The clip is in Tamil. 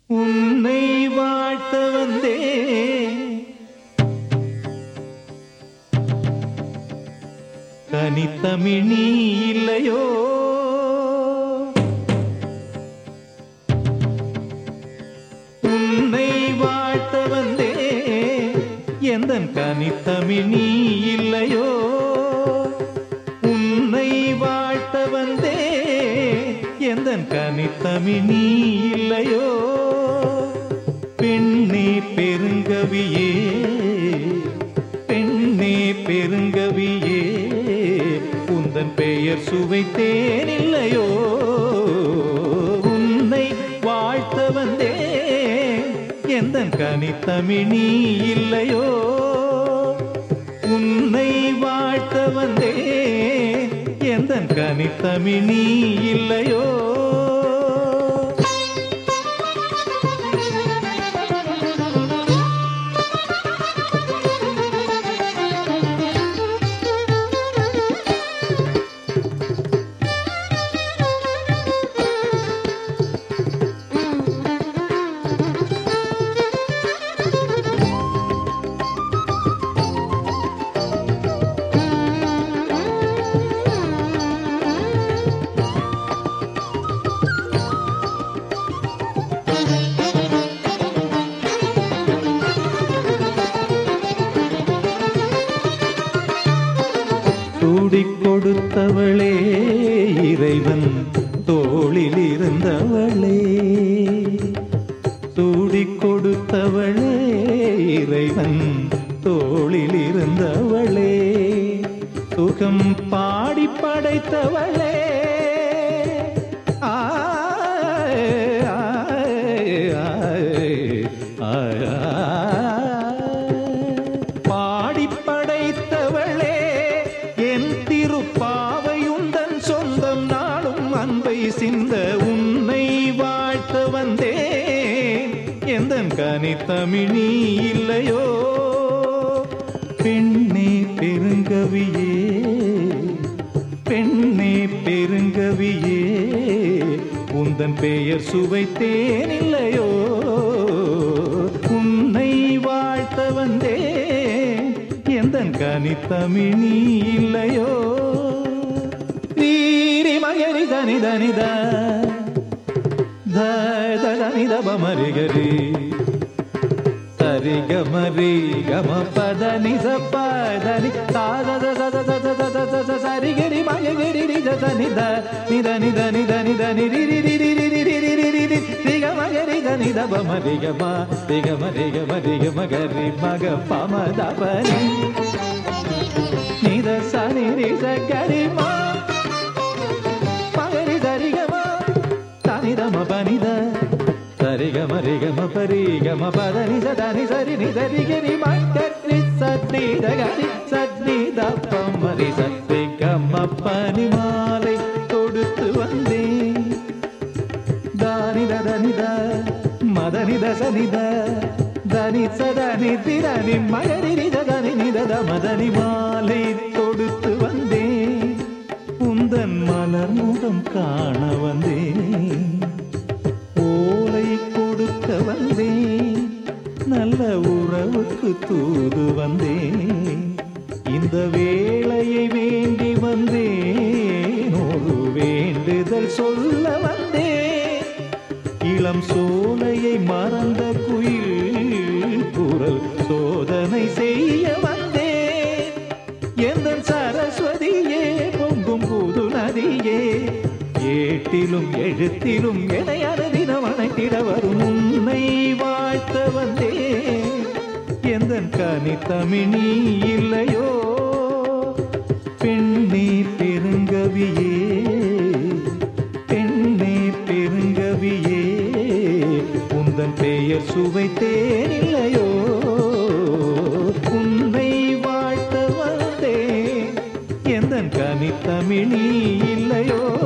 உன்னை வாழ்த்த வந்தே கனித்தமிழ் நீ இல்லையோ உன்னை வாழ்த்த வந்தே எந்தன் கனித்தமிழ் நீ இல்லையோ உன்னை வாழ்த்த வந்தே எந்தன் கனித்தமிழ் நீ இல்லையோ பெண்ணே பெருங்கவியே பெண்ணே பெருங்கவியே உந்தன் பெயர் சுவைத்தேன் இல்லையோ உன்னை வாழ்த்த வந்தே எந்தன் கனித்தமிழ் நீ இல்லையோ உன்னை வாழ்த்த வந்தே எந்தன் கனித்தமிழ் நீ இல்லையோ சூடிக் கொடுத்தவளே இறைவன் தோளில் இருந்தவளே சூடிக் கொடுத்தவளே இறைவன் தோளில் இருந்தவளே சுகம் பாடி படைத்தவளே ஆய், ஆய், ஆய், ஆய், ஆய். பாடி படைத்தவளே என் திருப்பாவையுந்தன் சொந்தம் நாளும் அன்பை சிந்த உன்னை வாழ்த்த வந்தேன் எந்தன் கனித்தமிழ் நீ இல்லையோ பெண்ணே பெருங்கவியே பெண்ணே பெருங்கவியே உந்தன் பெயர் சுவைத்தேன் இல்லையோ உன்னை வாழ்த்த வந்தேன் எந்தன் கனித்தமிழ் நீ இல்லையோ நீரி மகரி தனி தனித தனித பமரிகரி சரி கமரி கம பத நிச பதனி சாத சத சத சத சத சரி கரி மகரி நித நித நித நித நித நித நிரி ரி ரி ரி ரி ரி ரி ரி ரி ரி ரி ரி க மகரி த நித பம ரி க ம ரி க ம ரி க ம ரி க மகரி மக பம த பனி நித சனி ரி ச கரி மா மகரி சரி க ம தனி த ம பனி த சரி க ம ரி க ம பரி க ம பத நி ச த நி சரி நி சரி கரி ம கரி சத்தி த கரி சத்தி த ப ம ரி சத்தி க ம பனி மாலை தொடுத்து வந்தேன் தானி தனி த மதனி தசனி த தனி சதனி திரணி மகரி நிதனி நிதத மதனி மாலை தொடுத்து வந்தேன் உந்தன் மலர் முகம் காண வந்தேன் ஓலை கொடுக்க வந்தேன் நல்ல உறவுக்கு தூது வந்தேன் இந்த வேளையை வேண்டி வந்தேன் ஒரு வேண்டுதல் சொல்ல வந்தேன் இளம் சோலையை மறந்த குயில் குரல் சோதனை செய்ய வந்தேன் எந்த சரஸ்வதியே பொங்கும் புது நதியே ஏட்டிலும் எழுத்திலும் எனை அறதினம் அணைத்திட வரும் உன்னை வாழ்த்த வந்தேன் எந்த கனித்தமிழ் நீ இல்லையோ பெண்ணே பெருங்கவியே பெண்ணே பெருங்கவியே உந்தன் பெயர் சுவைத்தேன் இல்லையோ உன்னை வாழ்த்த வந்தேன் எந்தன் கனித்தமிழ் நீ இல்லையோ